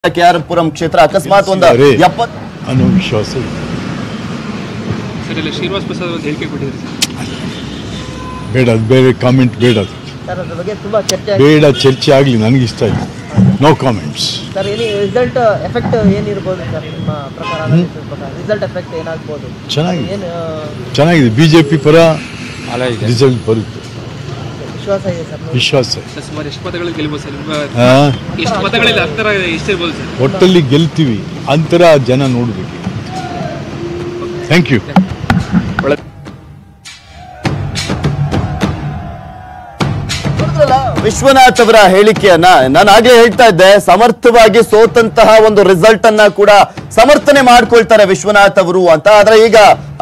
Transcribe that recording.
K R Puram ಕ್ಷೇತ್ರ ಅಕಸ್ಮಾತ್ ಒಂದು ಅರೆ. ಎಪ್ಪತ್ ಅನ್ನೋ ವಿಶ್ವಾಸ ಇದೆ ಸರ್ ಇಲ್ಲ ಶ್ರೀನಿವಾಸ್ ಪ್ರಸಾದ್ ಒಂದು ಹೇಳಿಕೆ ಕೊಟ್ಟಿದ್ರು ಸರ್ ಬೇಡ ಅದು ಬೇರೆ ಕಾಮೆಂಟ್ ಬೇಡ ಅದು ಸರ್ ಅದ್ರ ಬಗ್ಗೆ ತುಂಬಾ ಚರ್ಚೆ ಬೇಡ ಚರ್ಚೆ ಆಗಲಿ ನನಗೆ ಇಷ್ಟ ಇಲ್ಲ no comments sir any result effect ಏನಿರ್ಬೋದು ಸರ್ ನಿಮ್ಮ ಪ್ರಕಾರ analysis ಪ್ರಕಾರ ರಿಸಲ್ಟ್ ಎಫೆಕ್ಟ್ ಏನಾಗ್ಬೋದು ಚೆನ್ನಾಗಿದೆ ಏನು ಆ, ಚೆನ್ನಾಗಿದೆ ಬಿ ಜೆ ಪಿ ಪರ ರಿಸಲ್ಟ್ ಬರುತ್ತೆ ವಿಶ್ವಾಸ ಇದೆ ಸರ್ ವಿಶ್ವಾಸ ಇದೆ. ಸರ್ ಸುಮಾರು ಎಷ್ಟು ಮತಗಳಲ್ಲಿ ಗೆಲ್ಬೋದು ಸರ್ ನಿಮ್ಮ ಆ, ಎಷ್ಟು ಮತಗಳಲ್ಲಿ ಅಂತರ ಎಷ್ಟಿರ್ಬೋದು ಸರ್ ಒಟ್ಟಲ್ಲಿ ಗೆಲ್ತೀವಿ ಅಂತರ ಜನ ನೋಡಬೇಕು ಥ್ಯಾಂಕ್ ಯು ನೋಡಿದ್ರಲ್ಲ, ವಿಶ್ವನಾಥ್ ಅವರ ಹೇಳಿಕೆಯನ್ನ ನಾನು ಆಗ್ಲೇ ಹೇಳ್ತಾ ಇದ್ದೆ ಸಮರ್ಥವಾಗಿ ಸೋತಂತಹ ಒಂದು ರಿಸಲ್ಟ್ ಅನ್ನ ಕೂಡ ಸಮರ್ಥನೆ ಮಾಡ್ಕೊಳ್ತಾರೆ ವಿಶ್ವನಾಥ್ ಅವರು ಅಂತ ಆದ್ರೆ ಈಗ